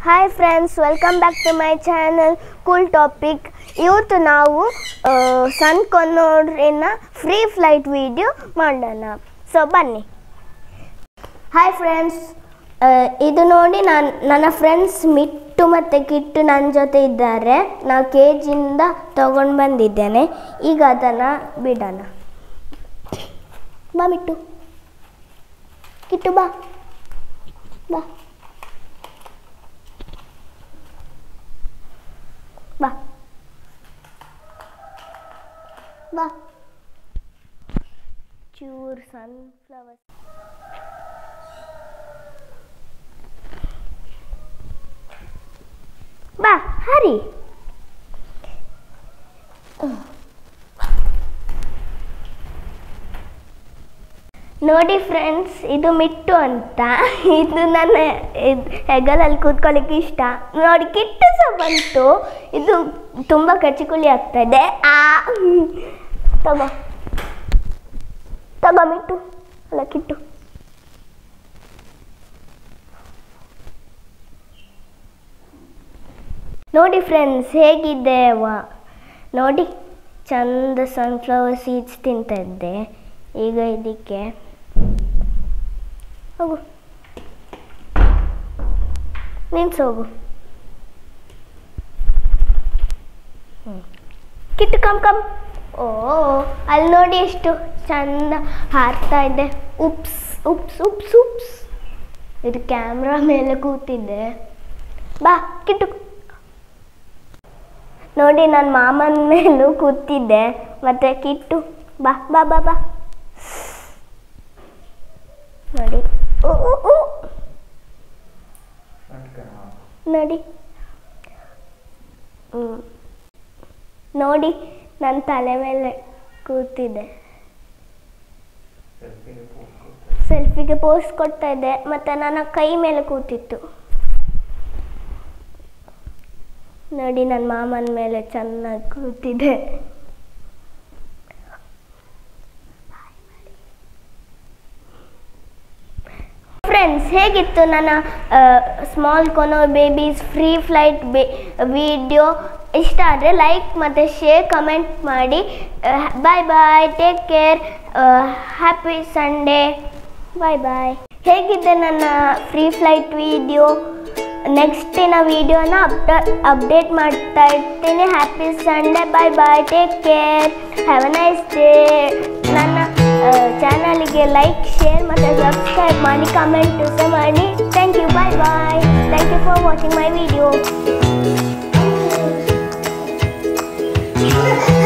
Hi friends welcome back to my channel cool topic ಇವತ್ತು ನಾವು sun ಕೊನ್ನೋಡ್ರಿನ free flight video ಮಾಡೋಣ so ಬನ್ನಿ ಹಾಯ್ ಫ್ರೆಂಡ್ಸ್ ಇದು ನೋಡಿ ನಾನು ನನ್ನ ಫ್ರೆಂಡ್ಸ್ ಮಿಟ್ಟು ಮತ್ತು ಕಿಟ್ಟು ನನ್ನ ಜೊತೆ ಇದ್ದಾರೆ ನಾವು ಕೆ ಜಿಯಿಂದ ತೊಗೊಂಡು ಬಂದಿದ್ದೇನೆ ಈಗ ಅದನ್ನು ಬಿಡೋಣ ಬಾ ಮಿಟ್ಟು ಕಿಟ್ಟು ಬಾ ಬಾ ಬಾ ಬಾ ಚೂರ್ ಸನ್ಫ್ಲವರ್ ಬಾ ಹರಿ ನೋಡಿ ಫ್ರೆಂಡ್ಸ್ ಇದು ಮಿಟ್ಟು ಅಂತ ಇದು ನನ್ನ ಇದ್- ಹೆಗಲಲ್ಲಿ ಕೂತ್ಕೊಳ್ಳಿಕ್ಕೆ ಇಷ್ಟ ನೋಡಿ ಕಿಟ್ಟು ಸಹ ಬಂತು ಇದು ತುಂಬ ಕಚಿಕುಳಿ ಆಗ್ತದೆ ಆ ತಗೋ ತಗೋ ಮಿಟ್ಟು ಅಲ್ಲ ಕಿಟ್ಟು ನೋಡಿ ಫ್ರೆಂಡ್ಸ್ ಹೇಗಿದೆ ವಾ ನೋಡಿ ಚಂದ ಸನ್ಫ್ಲವರ್ ಸೀಡ್ಸ್ ತಿಂತ ಇದ್ದೆ ಈಗ ಇದಕ್ಕೆ ಹೋಗು ನಿನ್ಸ್ ಹೋಗು ಹ್ಮ್. ಕಿಟ್ಟು ಕಮ್ ಕಮ್ ಓ ಅಲ್ಲಿ ನೋಡಿ ಎಷ್ಟು ಚಂದ ಹಾರ್ತಾ ಇದೆ ಉಪ್ಸ್ ಉಪ್ಸ್ ಉಪ್ಸ್ ಉಪ್ಸ್ ಇದು ಕ್ಯಾಮ್ರಾ ಮೇಲೆ ಕೂತಿದ್ದೆ ಬಾ ಕಿಟ್ಟು ನೋಡಿ ನನ್ನ ಮಾಮನ ಮೇಲೂ ಕೂತಿದ್ದೆ ಮತ್ತೆ ಕಿಟ್ಟು ಬಾ ಬಾ ಬಾ ಬಾ ನೋಡಿ ಉ, ಉ, ಉ. ನೋಡಿ ಹ್ಮ್. ನೋಡಿ ನನ್ನ ತಲೆ ಮೇಲೆ ಕೂತಿದ್ದೆ ಸೆಲ್ಫಿಗೆ ಪೋಸ್ಟ್ ಕೊಡ್ತಾ ಇದ್ದೆ ಮತ್ತೆ ನನ್ನ ಕೈ ಮೇಲೆ ಕೂತಿತ್ತು ನೋಡಿ ನನ್ನ ಮಾಮನ ಮೇಲೆ ಚೆನ್ನಾಗಿ ಕೂತಿದೆ ಫ್ರೆಂಡ್ಸ್ ಹೇಗಿತ್ತು ನನ್ನ ಸ್ಮಾಲ್ ಕೊನೋ ಬೇಬೀಸ್ ಫ್ರೀ ಫ್ಲೈಟ್ ಬೇ ವಿಡಿಯೋ ಇಷ್ಟ ಆದರೆ ಲೈಕ್ ಮತ್ತು ಶೇರ್ ಕಮೆಂಟ್ ಮಾಡಿ bye bye take care happy Sunday bye bye ಹೇಗಿದೆ ನನ್ನ ಫ್ರೀ ಫ್ಲೈಟ್ ವಿಡಿಯೋ ನೆಕ್ಸ್ಟಿನ ವಿಡಿಯೋನ ಅಪ್ಡ ಅಪ್ಡೇಟ್ ಮಾಡ್ತಾ ಇರ್ತೀನಿ happy Sunday bye bye take care have a nice day ನನ್ನ ಚಾನಲಿಗೆ ಲೈಕ್ ಶೇರ್ ಮತ್ತು ಸಬ್ಸ್ಕ್ರೈಬ್ ಮಾಡಿ ಕಮೆಂಟ್ ಸಹ ಮಾಡಿ thank you bye bye thank you for watching my video